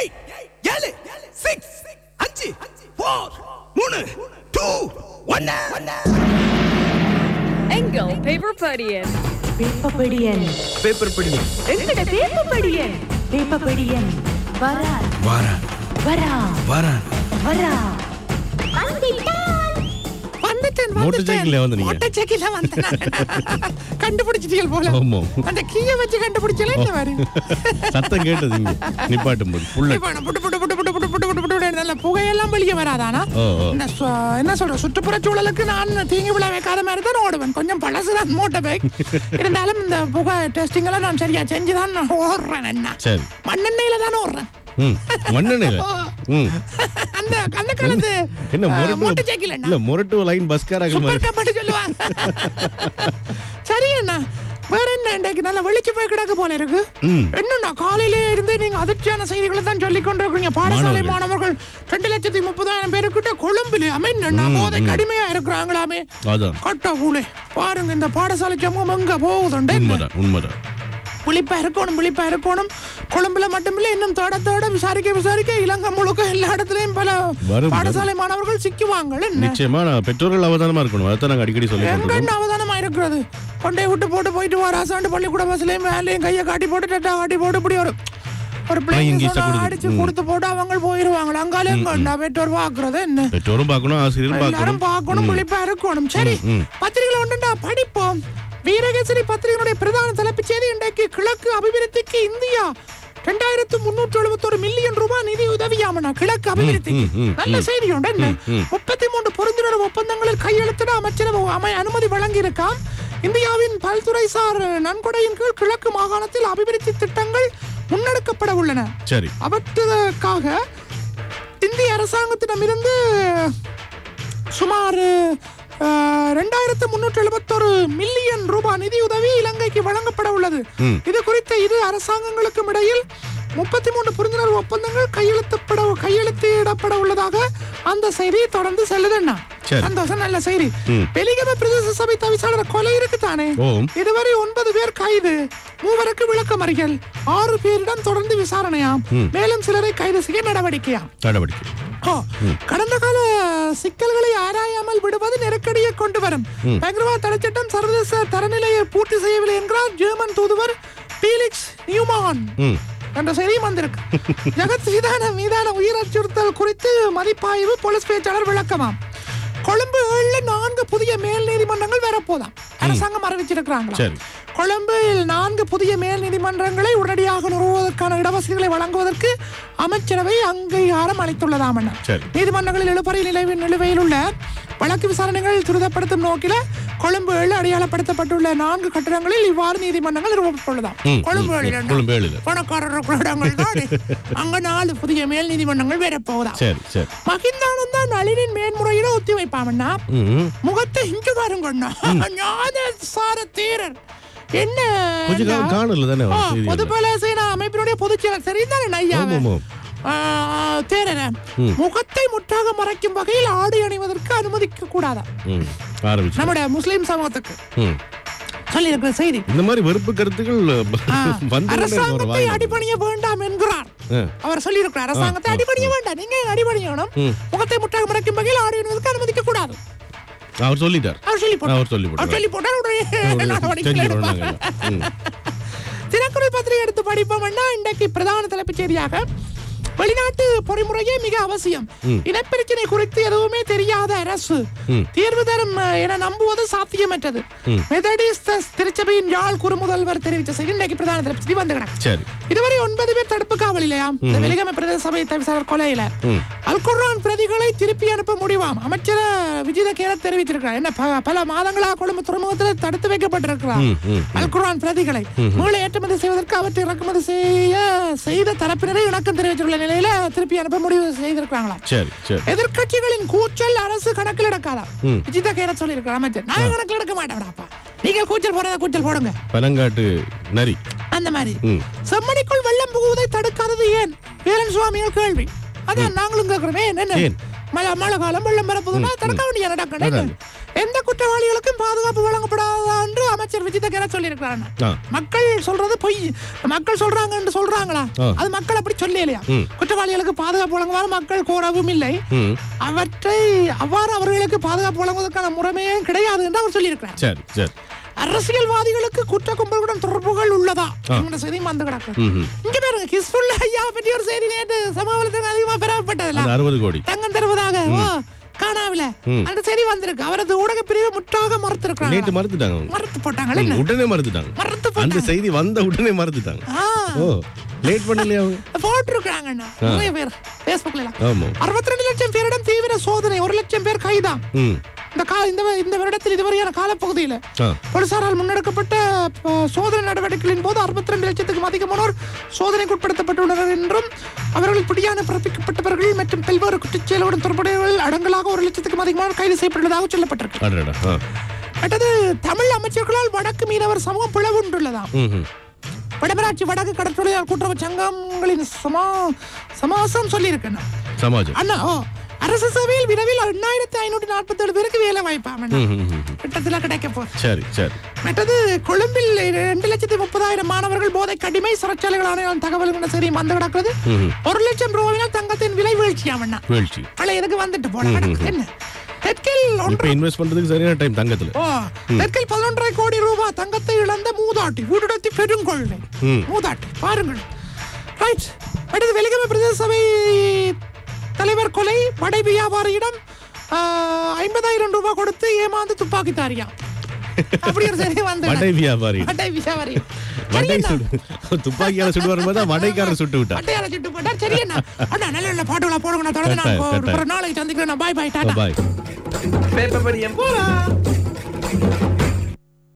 Eight ஏழு six அஞ்சு four மூணு டூ ஒன்னு எங்கள் பேப்பர் படியன் பேப்பபடியன் பேப்பர் படி எங்கட பேப்பபடியன் பேப்பபடியன் வரா வாரா வரா வாரா வரா வந்துட்டேன் மோட்டார் சைக்கிள்ல வந்து நீங்க? மோட்டார் சைக்கிள்ல வந்தேன் கண்டுபிடிச்சிட்டீங்க போல ஆமா. அந்த கீய வச்சு கண்டுபிடிச்சல என்ன மாதிரி சத்தம் கேட்டது இங்க நிப்பாட்டும் போது புல்லட் இப்ப நான் புட்டு புட்டு புட்டு புட்டு புட்டு புட்டு புட்டு புட்டு நல்ல புகையெல்லாம் வெளியே வராதானா ஓ, ஓ. என்ன சொ- என்ன சொல்ற சுற்றுப்புற சூழலுக்கு நான் தீங்கு விழா வைக்காத மாதிரி தான் ஓடுவேன் கொஞ்சம் பழசுதான் மோட்டர் பைக் இருந்தாலும் இந்த புகை டெஸ்டிங் எல்லாம் நான் சரியா செஞ்சுதான் நான் ஓடுறேன் என்ன சரி மண்ணெண்ணெயில தானே ஓடுறேன் ம் மண்ணெண்ணெயில ம் அந்த அந்த காலத்து என்ன அஹ், முரட்டு மோட்டர் சைக்கிள் என்ன இல்ல முரட்டு லைன் பஸ்காராக சூப்பர் மாதிரி கம்பெனி சொல்லுவாங்க சரி அண்ணா வேற என்ன இன்றைக்கு நல்ல வெளிச்சு போய் கிடக்கு போல இருக்கு ம். என்னண்ணா காலையிலே இருந்து நீங்க அதிர்ச்சியான செய்திகளை தான் சொல்லிக் கொண்டிருக்கீங்க பாடசாலை மாணவர்கள். மாணவர்கள் ரெண்டு லட்சத்தி முப்பதாயிரம் பேருக்கிட்ட கொழும்புல அமைந்தண்ணா போதை கடுமையா இருக்கிறாங்களாமே அதான் கட்ட ஊழே பாருங்க இந்த பாடசாலை சமூகம் எங்க போகுதுண்டு உண்மைதான் உண்மைதான் விழிப்பா இருக்கணும் விழிப்பா இருக்கணும் கொழும்புல மட்டுமில்ல இன்னும் தோட தோட விசாரிக்க விசாரிக்க இலங்கை முழுக்க எல்லா இடத்துலயும் பல வரும், பாடசாலை மாணவர்கள் சிக்குவாங்க என்ன நிச்சயமா நான் பெற்றோர்கள் அவதானமா இருக்கணும் அதான் நாங்க அடிக்கடி சொல்லி எங்க கொண்டிருக்கோம் அவதானமா இருக்கிறது கொண்டே விட்டு போட்டு போயிட்டு வராசாண்டு பள்ளிக்கூட பஸ்லயும் மேலேயும் கையை காட்டி போட்டு டட்டா காட்டி போட்டு இப்படி ஒரு ஒரு பிள்ளைங்க இங்கீஸா சொன்னா கொடுத்து, அடிச்சு ம். கொடுத்து போட்டு அவங்க போயிருவாங்க அங்காலே எங்கண்டா பெற்றோர் பாக்குறது என்ன பெற்றோரும் பார்க்கணும் ஆசிரியரும் எல்லாரும் பார்க்கணும் பார்க்கணும் விழிப்பா இருக்கணும் சரி ம், ம். பத்திரிகைல ஒன்றுண்டா படிப்போம் வீரகேசரி பத்திரிகையுடைய பிரதான தலைப்புச் செய்தி இன்றைக்கு கிழக்கு அபிவிருத்திக்கு இந்தியா ரெண்டாயிரத்து முன்னூற்று எழுபத்தொரு மில்லியன் ரூபாய் நிதி உதவியாமனா கிழக்கு அபிவிருத்திக்கு ம், ம், நல்ல ம். செய்தி உண்டு என்ன ம். முப்பத்தி மூன்று புரிந்துணர்வு ஒப்பந்தங்களில் கையெழுத்திட அமைச்சரவை அமை அனுமதி வழங்கியிருக்காம் இந்தியாவின் பல்துறைசார் நன்கொடையின் கீழ் கிழக்கு மாகாணத்தில் அபிவிருத்தி திட்டங்கள் முன்னெடுக்கப்பட உள்ளன சரி அவற்றுக்காக இந்திய அரசாங்கத்திடமிருந்து சுமார் ரெண்டாயிரத்து முன்னூற்று எழுபத்தொரு மில்லியன் ரூபாய் நிதியுதவி இலங்கைக்கு வழங்கப்பட உள்ளது ம். இது குறித்த இரு அரசாங்கங்களுக்கும் இடையில் முப்பத்தி மூன்று புரிந்துணர்வு ஒப்பந்தங்கள் கையெழுத்தப்பட கையெழுத்திடப்பட உள்ளதாக அந்த செய்தி தொடர்ந்து செல்லுதுன்னா சரி. சந்தோஷம் நல்ல செய்தி ம். பெலிகம பிரதேச சபை தவிசாளர் கொலை இருக்குதானே ஓம். இதுவரை ஒன்பது பேர் கைது மூவருக்கு விளக்கமறிகள் ஆறு பேரிடம் தொடர்ந்து விசாரணையாம் ம். மேலும் சிலரை கைது செய்ய நடவடிக்கையாம் நடவடிக்கை ஓ, கடந்த கால சிக்கல்களை ஆராயாமல் விடுவது நெருக்கடியை கொண்டு வரும் பயங்கரவாத தடைச்சட்டம் சர்வதேச தரநிலையை பூர்த்தி செய்யவில்லை என்கிறார் ஜெர்மன் தூதுவர் பீலிக்ஸ் நியூமான் ம் என்ற செய்தியும் வந்திருக்கு ஜெகத் மீதான மீதான உயிர் அச்சுறுத்தல் குறித்து மதிப்பாய்வு போலீஸ் பேச்சாளர் விளக்கமாம் கொழும்பு ஏழுல நான்கு புதிய மேல் நீதிமன்றங்கள் வரப்போதாம் அரசாங்கம் அறிவிச்சிருக்கிறாங்க சரி. கொழும்பில் நான்கு புதிய மேல் நீதிமன்றங்களை உடனடியாக நிறுவுவதற்கான இடவசதிகளை வழங்குவதற்கு அமைச்சரவை அங்கீகாரம் அளித்துள்ளதாம் என. சரி. நீதிமன்றங்களில் இழுபறி நிலவி நிலுவையில் உள்ள வழக்கு விசாரணைகள் துரிதப்படுத்தும் நோக்கில கொழும்பு ஏழு அடையாளப்படுத்தப்பட்டுள்ள நான்கு கட்டிடங்களில் இவ்வாறு நீதிமன்றங்கள் நிறுவப்பட்டுள்ளதாம் ம், கொழும்பு ம், ஏழில் கொழும்பு ஏழில். பணக்காரர்கள் இடங்கள் தான் அங்க நாலு புதிய மேல் நீதிமன்றங்கள் வரப்போகுதா சரி சரி மகிந்தானந்தா நளினின் மேன்முறையீடு ஒத்தி வைப்பாமண்ணா ம் முகத்தை இங்கு பாருங்கண்ணா ஞான சார தீரர் என்ன கொஞ்ச காலம் காணல தானே ஆ, செய்தி பொதுபல சேனா அமைப்பினுடைய பொதுச்செயலர் சரிதானே நையாவே ஆமாம் தேரர ம். முகத்தை முற்றாக மறைக்கும் வகையில் ஆடை அணிவதற்கு அனுமதிக்க கூடாதா ம் ஆரம்பிச்சு நம்முடைய முஸ்லிம் சமூகத்துக்கு ம் சொல்லி இருக்கிற செய்தி இந்த மாதிரி வெறுப்பு கருத்துக்கள் ஆ, வந்து அரசாங்கத்தை அடிபணிய வேண்டாம் என்கிறார் ஆ. அவர் சொல்லியிருக்கிறார் அரசாங்கத்தை ஆ, ஆ, அடிபணிய வேண்டாம் நீங்க ஏன் அடிபணியணும் ம். முகத்தை முற்றாக மறைக்கும் வகையில் ஆடை அணிவதற்கு அனுமதிக்க கூடாது அவர் சொல்லிட்டார் அவர் சொல்லி போட்டார் அவர் சொல்லி போட்டார். அவர் சொல்லி போட்டார் உடனே நடவடிக்கை செஞ்சிடணும் எடுப்பாங்க. நாங்கள் ம் தினக்குரல் பத்திரிகை எடுத்து படிப்போம்னா இன்றைக்கு பிரதான தலைப்புச் செய்தியாக வெளிநாட்டு பொறிமுறையே மிக அவசியம் ம். இனப்பிரச்சனை குறித்து எதுவுமே தெரியாத அரசு ம். தீர்வு தரும் அஹ், என நம்புவது சாத்தியமற்றது ம். மெதடிஸ்த திருச்சபையின் யாழ் குறுமுதல்வர் தெரிவித்த செய்தி இன்றைக்கு பிரதான தலைப்புச் செய்தி வந்து கிடக்கு சரி இதுவரை ஒன்பது பேர் தடுப்பு காவலிலையாம் இந்த வெளிகம பிரதேச சபை தவிசாளர் கொலையில ம். அல்குர்ஆன் பிரதிகளை திருப்பி அனுப்ப முடிவாம் அமைச்சர் விஜித கேர தெரிவித்திருக்கிறார் என்ன ப- பல மாதங்களா கொழும்பு துறைமுகத்தில் தடுத்து வைக்கப்பட்டிருக்கிறார் ம், ம், அல்குர்ஆன் பிரதிகளை மீள ஏற்றுமதி செய்வதற்கு அவற்றை இறக்குமதி செய்ய செய்த தரப்பினரை இணக்கம் தெரிவித்துள்ள நிலையில திருப்பி அனுப்ப முடிவு செய்திருக்கிறாங்களா சரி சரி எதிர்க்கட்சிகளின் கூச்சல் அரசு கணக்கில் எடுக்காதா ம். விஜித கேர சொல்லியிருக்கிறார் அமைச்சர் நான் கணக்கில் எடுக்க மாட்டேன்டாப்பா நீங்கள் கூச்சல் போறதா கூச்சல் போடுங்க பனங்காட்டு நரி அந்த மாதிரி ம். செம்மணிக்குள் வெள்ளம் புகுவதை தடுக்காதது ஏன் வீரன் சுவாமிகள் கேள்வி அதான் நாங்களும் கேட்கிறோமே என்ன ஏன்? மழை மழை காலம் வெள்ளம் வரப்போதுன்னா தடுக்க வேண்டிய நடக்கணும் அதான். எந்த குற்றவாளிகளுக்கும் பாதுகாப்பு வழங்கப்படாதா என்று அமைச்சர் விஜித கேர சொல்லியிருக்கிறாங்க ஆ மக்கள் சொல்றது பொய் மக்கள் சொல்றாங்கன்னு சொல்றாங்களா ஆ. அது மக்கள் அப்படி சொல்லலையா ம். குற்றவாளி குற்றவாளிகளுக்கு பாதுகாப்பு வழங்குமாறு மக்கள் கோரவும் இல்லை ம் அவற்றை அவ்வாறு அவர்களுக்கு பாதுகாப்பு வழங்குவதற்கான முறைமையே கிடையாது என்று அவர் சொல்லியிருக்கிறார் சரி சரி அரசியல்வாதிகளுக்கு குற்ற கும்பல்களுடன் தொடர்புகள் உள்ளதா என்ற செய்தியும் வந்து கிடக்கு ம் இங்க பாருங்க கிஸ்புல்லா ஐயா பற்றி ஒரு செய்தி நேற்று சமூகத்தில் அதிகமா பெறப்பட்டதுல அந்த அறுபது கோடி தங்கம் தருவதாக ஓ, காணாவில ம். அந்த செய்தி வந்திருக்கு அவரது ஊடக பிரிவு முற்றாக மறுத்திருக்கிறாங்க நேற்று மறுத்துட்டாங்க அவங்க. மறுத்து போட்டாங்களே ம், உடனே மறுத்துட்டாங்க மறுத்து அந்த போட்டாங்க செய்தி வந்த உடனே மறுத்துட்டாங்க ஆ, ஓ லேட் பண்ணலையா அவங்க போட்டிருக்கிறாங்கண்ணா நிறைய பேர் Facebookல எல்லாம் ஆமா அறுபத்தி ரெண்டு லட்சம் பேரிடம் தீவிர சோதனை ஒரு லட்சம் பேர் கைதான் ம் இந்த கா இந்த வ- இந்த வருடத்தில் இதுவரையான காலப்பகுதியில் ஆ போலீசாரால் முன்னெடுக்கப்பட்ட அஹ், சோதனை நடவடிக்கைகளின் போது அறுபத்தி ரெண்டு லட்சத்துக்கும் அதிகமானோர் சோதனைக்கு உட்படுத்தப்பட்டுள்ளனர் என்றும் அவர்கள் பிடியான பிறப்பிக்கப்பட்டவர்கள் மற்றும் பல்வேறு குற்றச்செயலுடன் தொடர்புடையவர்கள் அடங்கலாக ஒரு லட்சத்துக்கும் அதிகமானோர் கைது செய்யப்பட்டுள்ளதாக சொல்லப்பட்டிருக்கு அடடா ஆ அடுத்தது தமிழ் அமைச்சர்களால் வடக்கு மீனவர் சமூகம் பிளவுண்டுள்ளதாம் ம் ம் வடமராட்சி வடக்கு கடற்கொள்ளையார் கூட்டுறவு சங்கங்களின் சமா சமாசம் சொல்லியிருக்கேன் சமாஜம் அண்ணா ஓ அரசு சபையில் விரைவில் எண்ணாயிரத்தி ஐநூற்றி நாற்பத்தி ஏழு பேருக்கு வேலை வாய்ப்பாம் ம் ம் ம். திட்டத்தில் கிடைக்க போகுது சரி சரி மற்றது கொழும்பில் ரெண்டு லட்சத்தி முப்பதாயிரம் மாணவர்கள் போதை கடிமை சிறைச்சாலைகள் ஆணையம் தகவல்கள் சரி வந்து கிடக்குது ம் ம். ஒரு லட்சம் ரூபாயினால் தங்கத்தின் விலை வீழ்ச்சியாமண்ணா வீழ்ச்சி பழைய எதுக்கு வந்துட்டு போல கிடக்கு என்ன தெற்கில் இப்ப ஒன்று இன்வெஸ்ட் பண்றதுக்கு சரியான டைம் தங்கத்துல ஓ தெற்கில் பதினொன்றரை கோடி ரூபாய் தங்கத்தை இழந்த மூதாட்டி வீடுடத்தி பெருங்கொள்கை ம். மூதாட்டி பாருங்கள் ரைட் அடுத்து வெலிகம பிரதேச சபை தலைவர் கொலை படை வியாபாரியிடம் ஐம்பதாயிரம் ரூபாய் கொடுத்து ஏமாந்து துப்பாக்கித்தாரியா அப்படி ஒரு சரி வந்து வடை வியாபாரி வடை வியாபாரி வடை சரியண்ணா. சுடு துப்பாக்கியால சுடு வரும்போது வடைக்காரர் சுட்டு விட்டார் வட்டையால சுட்டு போட்டார் சரியண்ணா அண்ணா நல்ல நல்ல பாட்டுகளா போடுங்க நான் தொடர்ந்து நான் கட்டாயம், ஒரு- ஒரு கட்டாயம். நாளைக்கு சந்திக்கிறேன் பாய் பாய் டாடா பாய் பேப்பர் படியம் போலாம்